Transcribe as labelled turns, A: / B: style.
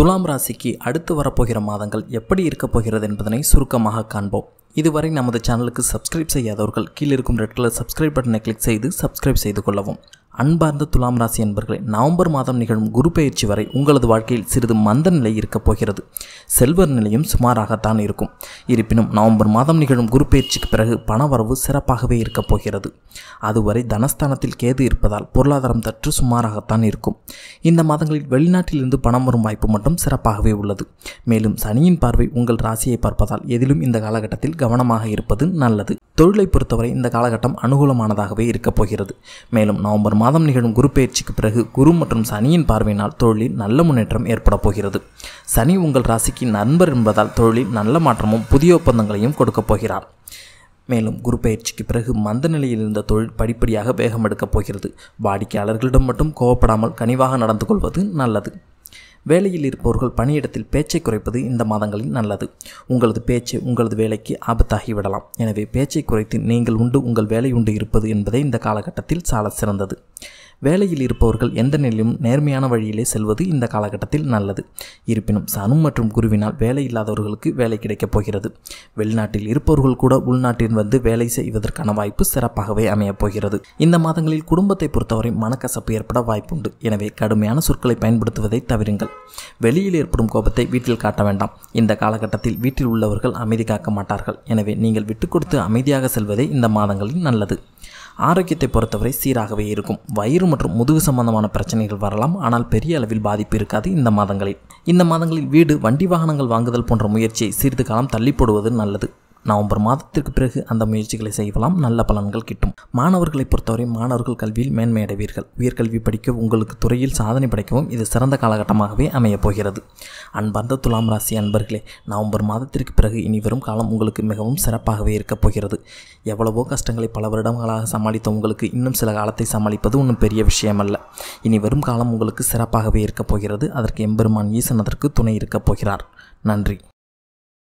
A: துலாம் ராசிக்கு அடுத்து வரப்போகிற மாதங்கள் எப்படி இருக்கப் போகிறது என்பதனை சுருக்கமாக காண்போம் இதுவரை நமது சேனலுக்கு சப்ஸ்கிரைப் செய்யாதவர்கள் கீழே இருக்கும் ரெட் கலர் சப்ஸ்கிரைப் பட்டனை கிளிக் செய்து சப்ஸ்கிரைப் செய்து கொள்ளவும் அன்பார்ந்த துலாம் ராசி என்பர்களே நவம்பர் மாதம் நிகழும் குரு பயிற்சி வரை உங்களது வாழ்க்கையில் சிறிது மந்த நிலை இருக்கப் போகிறது செல்வர் நிலையும் சுமாராகத்தான் இருக்கும் இருப்பினும் நவம்பர் மாதம் நிகழும் குரு பயிற்சிக்கு பிறகு பணவரவு சிறப்பாகவே இருக்கப் போகிறது அதுவரை தனஸ்தானத்தில் கேது இருப்பதால் பொருளாதாரம் சற்று சுமாராகத்தான் இருக்கும் இந்த மாதங்களில் வெளிநாட்டிலிருந்து பணம் வரும் வாய்ப்பு மட்டும் சிறப்பாகவே உள்ளது மேலும் சனியின் பார்வை உங்கள் ராசியை பார்ப்பதால் எதிலும் இந்த காலகட்டத்தில் கவனமாக இருப்பது நல்லது தொழிலை பொறுத்தவரை இந்த காலகட்டம் அனுகூலமானதாகவே இருக்கப் போகிறது மேலும் நவம்பர் மாதம் நிகழும் குரு பயிற்சிக்கு பிறகு குரு மற்றும் சனியின் பார்வையினால் தொழிலில் நல்ல முன்னேற்றம் ஏற்பட போகிறது சனி உங்கள் ராசிக்கு நண்பர் என்பதால் தொழிலில் நல்ல மாற்றமும் புதிய ஒப்பந்தங்களையும் கொடுக்கப் போகிறார் மேலும் குரு பயிற்சிக்கு பிறகு மந்த நிலையில் இருந்த தொழில் படிப்படியாக வேகம் எடுக்கப் போகிறது வாடிக்கையாளர்களிடம் மட்டும் கோவப்படாமல் கனிவாக நடந்து கொள்வது நல்லது வேலையில் இருப்பவர்கள் பணியிடத்தில் பேச்சை குறைப்பது இந்த மாதங்களில் நல்லது உங்களது பேச்சு உங்களது வேலைக்கு ஆபத்தாகிவிடலாம் எனவே பேச்சை குறைத்து நீங்கள் உண்டு உங்கள் வேலை உண்டு இருப்பது என்பதே இந்த காலகட்டத்தில் சால சிறந்தது வேலையில் இருப்பவர்கள் எந்த நிலையிலும் நேர்மையான வழியிலே செல்வது இந்த காலகட்டத்தில் நல்லது இருப்பினும் சனு மற்றும் குருவினால் வேலை இல்லாதவர்களுக்கு வேலை கிடைக்கப் போகிறது வெளிநாட்டில் இருப்பவர்கள் கூட உள்நாட்டில் வந்து வேலை செய்வதற்கான வாய்ப்பு சிறப்பாகவே அமையப் போகிறது இந்த மாதங்களில் குடும்பத்தை பொறுத்தவரை மனக்கசப்பு ஏற்பட வாய்ப்புண்டு எனவே கடுமையான சொற்களை பயன்படுத்துவதை தவிருங்கள் வெளியில் ஏற்படும் கோபத்தை வீட்டில் காட்ட வேண்டாம் இந்த காலகட்டத்தில் வீட்டில் உள்ளவர்கள் அமைதி காக்க மாட்டார்கள் எனவே நீங்கள் விட்டு கொடுத்து அமைதியாக செல்வதே இந்த மாதங்களில் நல்லது ஆரோக்கியத்தை பொறுத்தவரை சீராகவே இருக்கும் வயிறு மற்றும் முதுகு சம்பந்தமான பிரச்சனைகள் வரலாம் ஆனால் பெரிய அளவில் பாதிப்பு இருக்காது இந்த மாதங்களில் இந்த மாதங்களில் வீடு வண்டி வாகனங்கள் வாங்குதல் போன்ற முயற்சியை சிறிது காலம் தள்ளி போடுவது நல்லது நவம்பர் மாதத்திற்கு பிறகு அந்த முயற்சிகளை செய்யலாம் நல்ல பலன்கள் கிட்டும் மாணவர்களை பொறுத்தவரை மாணவர்கள் கல்வியில் மேன்மை அடைவீர்கள் உயர்கல்வி படிக்க உங்களுக்கு துறையில் சாதனை படைக்கவும் இது சிறந்த காலகட்டமாகவே அமையப் போகிறது அன்பார்ந்த துலாம் ராசி அன்பர்களே நவம்பர் மாதத்திற்கு பிறகு இனி வரும் காலம் உங்களுக்கு மிகவும் சிறப்பாகவே இருக்கப் போகிறது எவ்வளவோ கஷ்டங்களை பல வருடங்களாக சமாளித்த உங்களுக்கு இன்னும் சில காலத்தை சமாளிப்பது ஒன்றும் பெரிய விஷயமல்ல இனி வரும் காலம் உங்களுக்கு சிறப்பாகவே இருக்கப் போகிறது அதற்கு எம்பெருமான் ஈசன் அதற்கு துணை இருக்கப் போகிறார் நன்றி